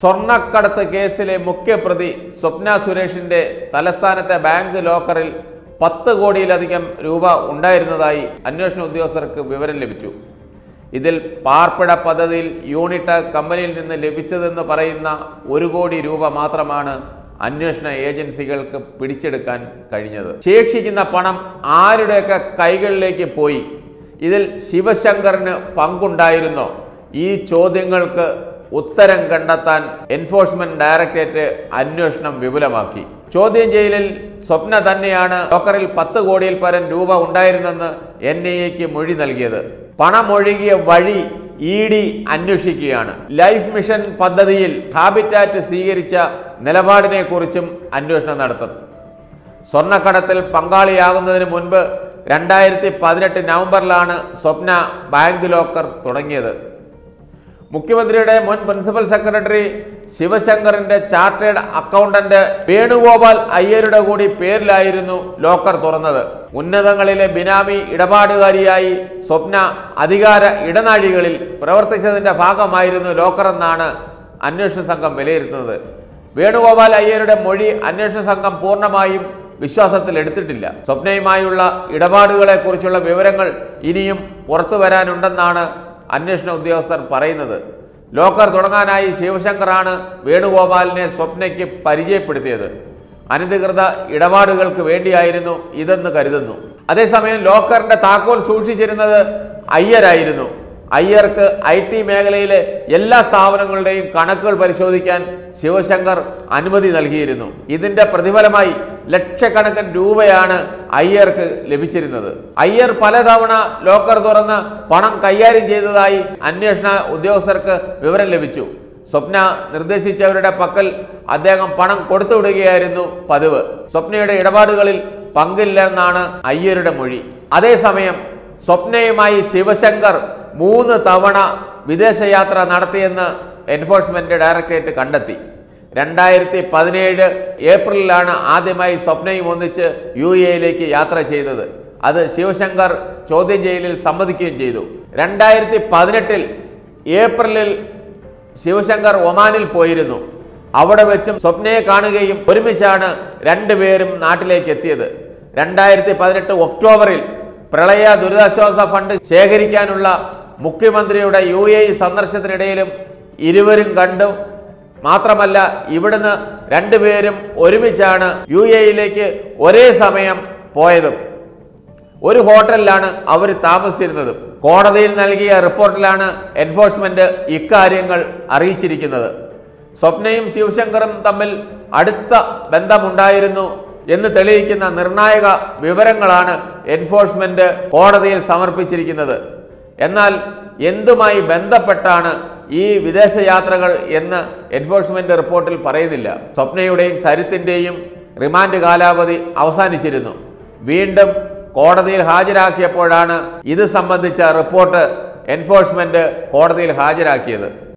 സ്വർണ്ണക്കടത്ത് കേസിലെ മുഖ്യപ്രതി സ്വപ്ന സുരേഷിന്റെ തലസ്ഥാനത്തെ ബാങ്ക് ലോക്കറിൽ പത്ത് കോടിയിലധികം രൂപ ഉണ്ടായിരുന്നതായി അന്വേഷണ ഉദ്യോഗസ്ഥർക്ക് വിവരം ലഭിച്ചു ഇതിൽ പാർപ്പിട പദ്ധതിയിൽ യൂണിറ്റ് കമ്പനിയിൽ നിന്ന് ലഭിച്ചതെന്ന് പറയുന്ന ഒരു കോടി രൂപ മാത്രമാണ് അന്വേഷണ ഏജൻസികൾക്ക് പിടിച്ചെടുക്കാൻ കഴിഞ്ഞത് ശേഷിക്കുന്ന പണം ആരുടെയൊക്കെ കൈകളിലേക്ക് പോയി ഇതിൽ ശിവശങ്കറിന് പങ്കുണ്ടായിരുന്നോ ഈ ചോദ്യങ്ങൾക്ക് ഉത്തരം കണ്ടെത്താൻ എൻഫോഴ്സ്മെന്റ് ഡയറക്ടറേറ്റ് അന്വേഷണം വിപുലമാക്കി ചോദ്യം ചെയ്യലിൽ സ്വപ്ന തന്നെയാണ് ലോക്കറിൽ പത്ത് കോടിയിൽ പരം രൂപ ഉണ്ടായിരുന്നെന്ന് എൻ ഐ എക്ക് മൊഴി നൽകിയത് പണമൊഴുകിയ വഴി ഇ ഡി അന്വേഷിക്കുകയാണ് ലൈഫ് മിഷൻ പദ്ധതിയിൽ ഹാബിറ്റാറ്റ് സ്വീകരിച്ച നിലപാടിനെ കുറിച്ചും അന്വേഷണം നടത്തും സ്വർണ്ണക്കടത്തിൽ പങ്കാളിയാകുന്നതിന് മുൻപ് രണ്ടായിരത്തി പതിനെട്ട് നവംബറിലാണ് സ്വപ്ന ബാങ്ക് ലോക്കർ തുടങ്ങിയത് മുഖ്യമന്ത്രിയുടെ മുൻ പ്രിൻസിപ്പൽ സെക്രട്ടറി ശിവശങ്കറിന്റെ ചാർട്ടേഡ് അക്കൗണ്ടന്റ് വേണുഗോപാൽ അയ്യരുടെ കൂടി പേരിലായിരുന്നു ലോക്കർ തുറന്നത് ഉന്നതങ്ങളിലെ ബിനാമി ഇടപാടുകാരിയായി സ്വപ്ന അധികാര ഇടനാഴികളിൽ പ്രവർത്തിച്ചതിന്റെ ഭാഗമായിരുന്നു ലോക്കർ എന്നാണ് അന്വേഷണ സംഘം വിലയിരുത്തുന്നത് വേണുഗോപാൽ അയ്യരുടെ മൊഴി അന്വേഷണ സംഘം പൂർണ്ണമായും വിശ്വാസത്തിൽ എടുത്തിട്ടില്ല സ്വപ്നയുമായുള്ള ഇടപാടുകളെ കുറിച്ചുള്ള വിവരങ്ങൾ ഇനിയും പുറത്തു വരാനുണ്ടെന്നാണ് അന്വേഷണ ഉദ്യോഗസ്ഥർ പറയുന്നത് ലോക്കർ തുടങ്ങാനായി ശിവശങ്കറാണ് വേണുഗോപാലിനെ സ്വപ്നയ്ക്ക് പരിചയപ്പെടുത്തിയത് അനധികൃത ഇടപാടുകൾക്ക് വേണ്ടിയായിരുന്നു ഇതെന്ന് കരുതുന്നു അതേസമയം ലോക്കറിന്റെ താക്കോൽ സൂക്ഷിച്ചിരുന്നത് അയ്യരായിരുന്നു അയ്യർക്ക് ഐ ടി മേഖലയിലെ എല്ലാ സ്ഥാപനങ്ങളുടെയും കണക്കുകൾ പരിശോധിക്കാൻ ശിവശങ്കർ അനുമതി നൽകിയിരുന്നു ഇതിന്റെ പ്രതിഫലമായി ലക്ഷക്കണക്കിന് രൂപയാണ് അയ്യർക്ക് ലഭിച്ചിരുന്നത് അയ്യർ പലതവണ ലോക്കർ തുറന്ന് പണം കൈകാര്യം ചെയ്തതായി അന്വേഷണ ഉദ്യോഗസ്ഥർക്ക് വിവരം ലഭിച്ചു സ്വപ്ന നിർദ്ദേശിച്ചവരുടെ പക്കൽ അദ്ദേഹം പണം കൊടുത്തുവിടുകയായിരുന്നു പതിവ് സ്വപ്നയുടെ ഇടപാടുകളിൽ പങ്കില്ലെന്നാണ് അയ്യരുടെ മൊഴി അതേസമയം സ്വപ്നയുമായി ശിവശങ്കർ മൂന്ന് തവണ വിദേശയാത്ര നടത്തിയെന്ന് എൻഫോഴ്സ്മെന്റ് ഡയറക്ടറേറ്റ് കണ്ടെത്തി രണ്ടായിരത്തി പതിനേഴ് ഏപ്രിലിലാണ് ആദ്യമായി സ്വപ്നയും ഒന്നിച്ച് യു എയിലേക്ക് യാത്ര ചെയ്തത് അത് ശിവശങ്കർ ചോദ്യം ചെയ്യലിൽ സമ്മതിക്കുകയും ചെയ്തു രണ്ടായിരത്തി പതിനെട്ടിൽ ഏപ്രിലിൽ ശിവശങ്കർ ഒമാനിൽ പോയിരുന്നു അവിടെ വെച്ചും സ്വപ്നയെ കാണുകയും ഒരുമിച്ചാണ് രണ്ടുപേരും നാട്ടിലേക്ക് എത്തിയത് രണ്ടായിരത്തി പതിനെട്ട് ഒക്ടോബറിൽ പ്രളയ ദുരിതാശ്വാസ ഫണ്ട് ശേഖരിക്കാനുള്ള മുഖ്യമന്ത്രിയുടെ യു എ ഇ സന്ദർശനത്തിനിടയിലും ഇരുവരും കണ്ടു മാത്രമല്ല ഇവിടുന്ന് രണ്ടുപേരും ഒരുമിച്ചാണ് യു എയിലേക്ക് ഒരേ സമയം പോയതും ഒരു ഹോട്ടലിലാണ് അവർ താമസിച്ചിരുന്നത് കോടതിയിൽ നൽകിയ റിപ്പോർട്ടിലാണ് എൻഫോഴ്സ്മെന്റ് ഇക്കാര്യങ്ങൾ അറിയിച്ചിരിക്കുന്നത് സ്വപ്നയും ശിവശങ്കറും തമ്മിൽ അടുത്ത ബന്ധമുണ്ടായിരുന്നു എന്ന് തെളിയിക്കുന്ന നിർണായക വിവരങ്ങളാണ് എൻഫോഴ്സ്മെന്റ് കോടതിയിൽ സമർപ്പിച്ചിരിക്കുന്നത് എന്നാൽ എന്തുമായി ബന്ധപ്പെട്ടാണ് ഈ വിദേശയാത്രകൾ എന്ന് എൻഫോഴ്സ്മെന്റ് റിപ്പോർട്ടിൽ പറയുന്നില്ല സ്വപ്നയുടെയും സരിത്തിന്റെയും റിമാൻഡ് കാലാവധി അവസാനിച്ചിരുന്നു വീണ്ടും കോടതിയിൽ ഹാജരാക്കിയപ്പോഴാണ് ഇത് സംബന്ധിച്ച റിപ്പോർട്ട് എൻഫോഴ്സ്മെന്റ് കോടതിയിൽ ഹാജരാക്കിയത്